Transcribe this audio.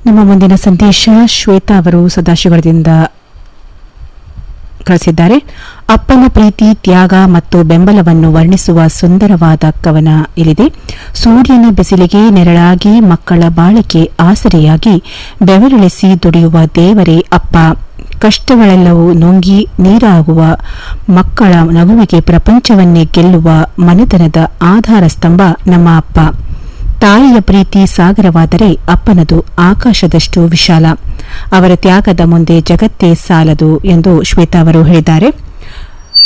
ನಮ್ಮ ಮುಂದಿನ ಸಂದೇಶ ಶ್ವೇತಾ ಅವರು ಸದಾಶಿವರದಿಂದ ಕಳಿಸಿದ್ದಾರೆ ಅಪ್ಪನ ಪ್ರೀತಿ ತ್ಯಾಗ ಮತ್ತು ಬೆಂಬಲವನ್ನು ವರ್ಣಿಸುವ ಸುಂದರವಾದ ಕವನ ಇಲ್ಲಿದೆ ಸೂರ್ಯನ ಬಿಸಿಲಿಗೆ ನೆರಳಾಗಿ ಮಕ್ಕಳ ಬಾಳಿಕೆ ಆಸರೆಯಾಗಿ ಬೆವರಿಳಿಸಿ ದುಡಿಯುವ ದೇವರೇ ಅಪ್ಪ ಕಷ್ಟಗಳೆಲ್ಲವೂ ನುಂಗಿ ನೀರಾಗುವ ಮಕ್ಕಳ ನಗುವಿಗೆ ಪ್ರಪಂಚವನ್ನೇ ಗೆಲ್ಲುವ ಮನೆತನದ ಆಧಾರ ಸ್ತಂಭ ನಮ್ಮ ಅಪ್ಪ ತಾಯಿಯ ಪ್ರೀತಿ ಸಾಗರವಾದರೆ ಅಪ್ಪನದು ಆಕಾಶದಷ್ಟು ವಿಶಾಲ ಅವರ ತ್ಯಾಗದ ಮುಂದೆ ಜಗತ್ತೇ ಸಾಲದು ಎಂದು ಶ್ವೇತಾ ಅವರು ಹೇಳಿದ್ದಾರೆ